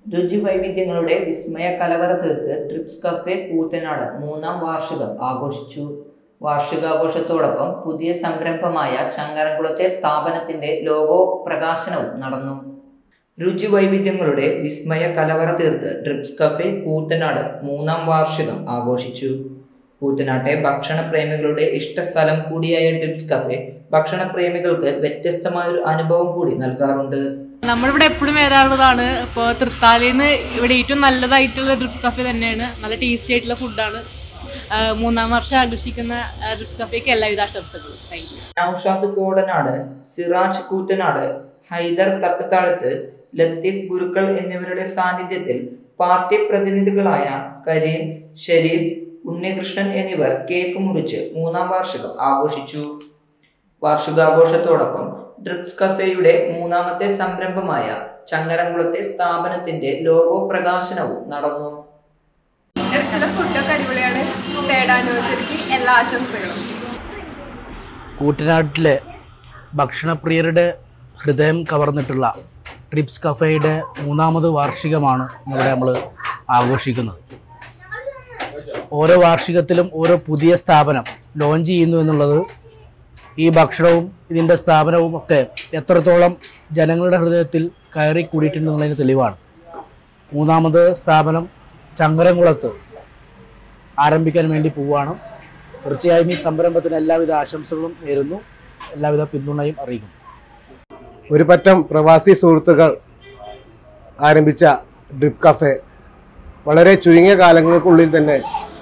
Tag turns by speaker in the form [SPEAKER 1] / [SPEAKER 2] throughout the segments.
[SPEAKER 1] രുചി വൈവിധ്യങ്ങളുടെ വിസ്മയ കലവറ തീർത്ത് ട്രിപ്സ് കഫേ കൂറ്റനാട് മൂന്നാം വാർഷികം ആഘോഷിച്ചു വാർഷികാഘോഷത്തോടൊപ്പം പുതിയ സംരംഭമായ ചങ്ങരംകുളത്തെ സ്ഥാപനത്തിന്റെ ലോഗോ പ്രകാശനവും നടന്നു രുചി വൈവിധ്യങ്ങളുടെ വിസ്മയ കലവറ തീർത്ത് ട്രിപ്സ് കഫേ കൂറ്റനാട് മൂന്നാം വാർഷികം ആഘോഷിച്ചു കൂറ്റനാട്ടെ ഭക്ഷണപ്രേമികളുടെ ഇഷ്ടസ്ഥലം കൂടിയായ ട്രിപ്സ് കഫേ ഭക്ഷണപ്രേമികൾക്ക് വ്യത്യസ്തമായൊരു അനുഭവം കൂടി നൽകാറുണ്ട്
[SPEAKER 2] നമ്മളിവിടെ എപ്പോഴും വരാറുള്ളതാണ് ഇപ്പോൾ തൃത്താലിന്ന് ഇവിടെ ഏറ്റവും നല്ലതായിട്ടുള്ള ഡ്രിപ്സ് കഫേ തന്നെയാണ് നല്ല ടേസ്റ്റി ആയിട്ടുള്ള ഫുഡാണ് മൂന്നാം വർഷം ആഘോഷിക്കുന്ന ഡ്രിപ്സ് കഫേക്ക് എല്ലാവിധ ആശംസകളും താങ്ക് യു
[SPEAKER 1] നൌഷാദ് കോടനാട് സിറാജ് കൂറ്റനാട് ഹൈദർ തട്ടത്താഴത്ത് ലത്തീഫ് ഗുരുക്കൾ എന്നിവരുടെ സാന്നിധ്യത്തിൽ പാർട്ടി പ്രതിനിധികളായ കരീം ഷെരീഫ് ഉണ്ണികൃഷ്ണൻ എന്നിവർ കേക്ക് മുറിച്ച് മൂന്നാം വാർഷികം ആഘോഷിച്ചു വാർഷികാഘോഷത്തോടൊപ്പം ഡ്രിപ്സ് കഫേയുടെ മൂന്നാമത്തെ സംരംഭമായ ചങ്ങരംകുളത്തെ സ്ഥാപനത്തിന്റെ ലോഗോ പ്രകാശനവും നടന്നു
[SPEAKER 3] ഇറച്ചിലെ ഫുഡൊക്കെ അടിപൊളിയാണ് തേർഡ് ആനിവേഴ്സറിക്ക് എല്ലാ ആശംസകളും
[SPEAKER 4] കൂട്ടനാട്ടിലെ ഭക്ഷണപ്രിയരുടെ ഹൃദയം കവർന്നിട്ടുള്ള ട്രിപ്സ് കഫേയുടെ മൂന്നാമത് വാർഷികമാണ് ഇവിടെ നമ്മൾ ആഘോഷിക്കുന്നത് ഓരോ വാർഷികത്തിലും ഓരോ പുതിയ സ്ഥാപനം ലോഞ്ച് ചെയ്യുന്നു എന്നുള്ളത് ഈ ഭക്ഷണവും ഇതിൻ്റെ സ്ഥാപനവും ഒക്കെ എത്രത്തോളം ജനങ്ങളുടെ ഹൃദയത്തിൽ കയറി കൂടിയിട്ടുണ്ടെന്നുള്ളതിന് തെളിവാണ് മൂന്നാമത് സ്ഥാപനം ചങ്ങരംകുളത്ത് ആരംഭിക്കാൻ വേണ്ടി പോവുകയാണ് തീർച്ചയായും ഈ സംരംഭത്തിന് എല്ലാവിധ ആശംസകളും നേരുന്നു എല്ലാവിധ പിന്തുണയും അറിയിക്കുന്നു
[SPEAKER 5] ഒരു പറ്റം പ്രവാസി സുഹൃത്തുക്കൾ ആരംഭിച്ച ഡ്രിപ്പ് കഫേ വളരെ ചുരുങ്ങിയ കാലങ്ങൾക്കുള്ളിൽ തന്നെ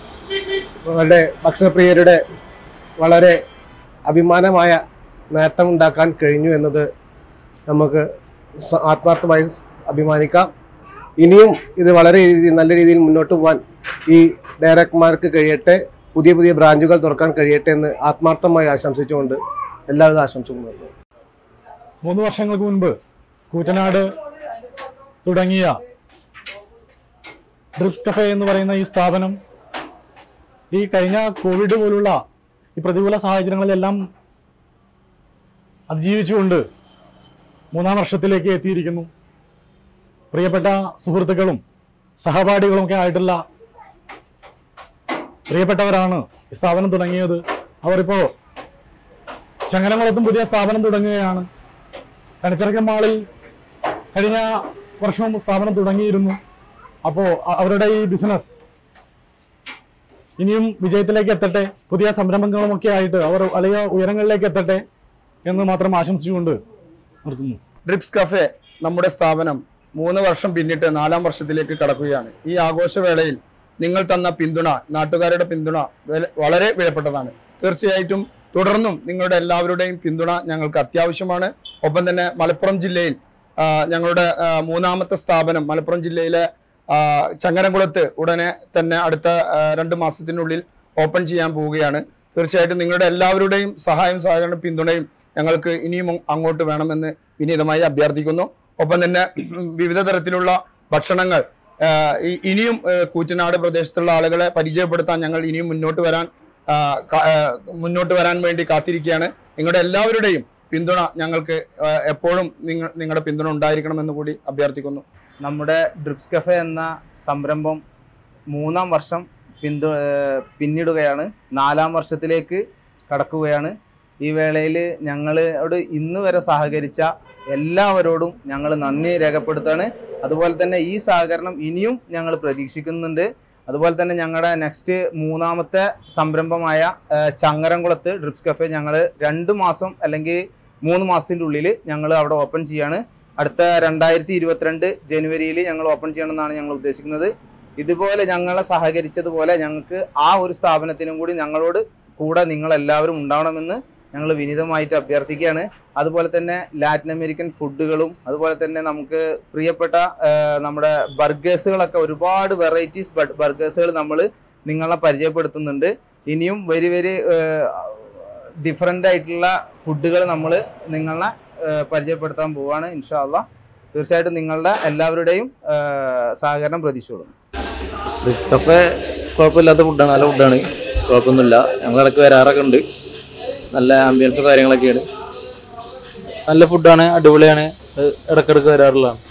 [SPEAKER 5] വളരെ ഭക്ഷണപ്രിയരുടെ വളരെ അഭിമാനമായ നേട്ടമുണ്ടാക്കാൻ കഴിഞ്ഞു എന്നത് നമുക്ക് സ- ആത്മാർത്ഥമായി അഭിമാനിക്കാം ഇനിയും ഇത് വളരെ രീതി- നല്ല രീതിയിൽ മുന്നോട്ട് പോകാൻ ഈ ഡയറക്ടർമാർക്ക് കഴിയട്ടെ പുതിയ പുതിയ ബ്രാഞ്ചുകൾ തുറക്കാൻ കഴിയട്ടെ എന്ന് ആത്മാർത്ഥമായി ആശംസിച്ചുകൊണ്ട് എല്ലാവിധ ആശംസകളും നേരുന്നു
[SPEAKER 6] മൂന്ന് വർഷങ്ങൾക്ക് മുൻപ് കൂറ്റനാട് തുടങ്ങിയ ഡ്രിപ്സ് കഫേ എന്ന് പറയുന്ന ഈ സ്ഥാപനം ഈ കഴിഞ്ഞ കോവിഡ് പോലുള്ള ഈ പ്രതികൂല സാഹചര്യങ്ങളിലെല്ലാം അതിജീവിച്ചുകൊണ്ട് മൂന്നാം വർഷത്തിലേക്ക് എത്തിയിരിക്കുന്നു പ്രിയപ്പെട്ട സുഹൃത്തുക്കളും സഹപാഠികളും ഒക്കെ ആയിട്ടുള്ള പ്രിയപ്പെട്ടവരാണ് ഈ സ്ഥാപനം തുടങ്ങിയത് അവരിപ്പോൾ ചങ്ങനകുളത്തും പുതിയ സ്ഥാപനം തുടങ്ങുകയാണ് കണിച്ചിറക്കൽ മാളിൽ കഴിഞ്ഞ വർഷവും സ്ഥാപനം തുടങ്ങിയിരുന്നു അപ്പോൾ അവരുടെ ഈ ബിസിനസ് ഇനിയും വിജയത്തിലേക്ക് എത്തട്ടെ പുതിയ സംരംഭങ്ങളുമൊക്കെ ആയിട്ട് അവർ വലിയ ഉയരങ്ങളിലേക്ക് എത്തട്ടെ എന്ന് മാത്രം ആശംസിച്ചുകൊണ്ട് നിർത്തുന്നു
[SPEAKER 7] ഡ്രിപ്സ് കഫേ നമ്മുടെ സ്ഥാപനം മൂന്ന് വർഷം പിന്നിട്ട് നാലാം വർഷത്തിലേക്ക് കടക്കുകയാണ് ഈ ആഘോഷവേളയിൽ നിങ്ങൾ തന്ന പിന്തുണ നാട്ടുകാരുടെ പിന്തുണ വല- വളരെ വിലപ്പെട്ടതാണ് തീർച്ചയായിട്ടും തുടർന്നും നിങ്ങളുടെ എല്ലാവരുടെയും പിന്തുണ ഞങ്ങൾക്ക് അത്യാവശ്യമാണ് ഒപ്പം തന്നെ മലപ്പുറം ജില്ലയിൽ ആ, ഞങ്ങളുടെ ആ, മൂന്നാമത്തെ സ്ഥാപനം മലപ്പുറം ജില്ലയിലെ ആ, ചങ്ങരംകുളത്ത് ഉടനെ തന്നെ അടുത്ത ആ, രണ്ട് മാസത്തിനുള്ളിൽ ഓപ്പൺ ചെയ്യാൻ പോവുകയാണ് തീർച്ചയായിട്ടും നിങ്ങളുടെ എല്ലാവരുടെയും സഹായം സഹകരണ പിന്തുണയും ഞങ്ങൾക്ക് ഇനിയും അങ്ങോട്ട് വേണമെന്ന് വിനീതമായി അഭ്യർത്ഥിക്കുന്നു ഒപ്പം തന്നെ വിവിധ തരത്തിലുള്ള ഭക്ഷണങ്ങൾ ആ, ഇ- ഇനിയും ആ, കൂറ്റനാട് പ്രദേശത്തുള്ള ആളുകളെ പരിചയപ്പെടുത്താൻ ഞങ്ങൾ ഇനിയും മുന്നോട്ട് വരാൻ ആ, ക- ആ, മുന്നോട്ട് വരാൻ വേണ്ടി കാത്തിരിക്കുകയാണ് നിങ്ങളുടെ എല്ലാവരുടെയും പിന്തുണ ഞങ്ങൾക്ക് ആ, എപ്പോഴും നിങ്ങൾ നിങ്ങളുടെ പിന്തുണ ഉണ്ടായിരിക്കണമെന്ന് കൂടി അഭ്യർത്ഥിക്കുന്നു
[SPEAKER 8] നമ്മുടെ ഡ്രിപ്സ് കഫേ എന്ന സംരംഭം മൂന്നാം വർഷം പിന്തു ഏഹ് പിന്നിടുകയാണ് നാലാം വർഷത്തിലേക്ക് കടക്കുകയാണ് ഈ വേളയിൽ ഞങ്ങളോട് ഇന്ന് വരെ സഹകരിച്ച എല്ലാവരോടും ഞങ്ങൾ നന്ദി രേഖപ്പെടുത്താണ് അതുപോലെ തന്നെ ഈ സഹകരണം ഇനിയും ഞങ്ങൾ പ്രതീക്ഷിക്കുന്നുണ്ട് അതുപോലെ തന്നെ ഞങ്ങളുടെ നെക്സ്റ്റ് മൂന്നാമത്തെ സംരംഭമായ ഏഹ് ചങ്ങരംകുളത്ത് ഡ്രിപ്സ് കഫേ ഞങ്ങൾ രണ്ട് മാസം അല്ലെങ്കിൽ മൂന്ന് മാസത്തിൻ്റെ ഉള്ളിൽ ഞങ്ങൾ അവിടെ ഓപ്പൺ ചെയ്യാണ് അടുത്ത രണ്ടായിരത്തി ഇരുപത്തിരണ്ട് ജനുവരിയിൽ ഞങ്ങൾ ഓപ്പൺ ചെയ്യണമെന്നാണ് ഞങ്ങൾ ഉദ്ദേശിക്കുന്നത് ഇതുപോലെ ഞങ്ങളെ സഹകരിച്ചതുപോലെ ഞങ്ങൾക്ക് ആ ഒരു സ്ഥാപനത്തിനും കൂടി ഞങ്ങളോട് കൂടെ നിങ്ങളെല്ലാവരും ഉണ്ടാവണമെന്ന് ഞങ്ങൾ വിനീതമായിട്ട് അഭ്യർത്ഥിക്കുകയാണ് അതുപോലെ തന്നെ ലാറ്റിൻ അമേരിക്കൻ ഫുഡുകളും അതുപോലെ തന്നെ നമുക്ക് പ്രിയപ്പെട്ട ആ, നമ്മുടെ ബർഗേഴ്സുകളൊക്കെ ഒരുപാട് വെറൈറ്റീസ് ബർഗേഴ്സുകൾ നമ്മൾ നിങ്ങളെ പരിചയപ്പെടുത്തുന്നുണ്ട് ഇനിയും വെരി വെരി ഡിഫറെൻ്റ് ആയിട്ടുള്ള ഫുഡുകൾ നമ്മൾ നിങ്ങളെ ആ, പരിചയപ്പെടുത്താൻ പോവാണ് ഇൻഷാല്ല തീർച്ചയായിട്ടും നിങ്ങളുടെ എല്ലാവരുടെയും ആ, സഹകരണം പ്രതീക്ഷിച്ചോളും
[SPEAKER 9] റിക്സ് കഫേ കുഴപ്പമില്ലാത്ത ഫുഡാണ് നല്ല ഫുഡാണ് കുഴപ്പമൊന്നുമില്ല ഞങ്ങൾ ഇടയ്ക്ക് വരാറൊക്കെ ഉണ്ട് നല്ല ആംബിയൻസും കാര്യങ്ങളൊക്കെയാണ് നല്ല ഫുഡാണ് അടിപൊളിയാണ് ഇടയ്ക്കിടയ്ക്ക് വരാറുള്ളതാണ്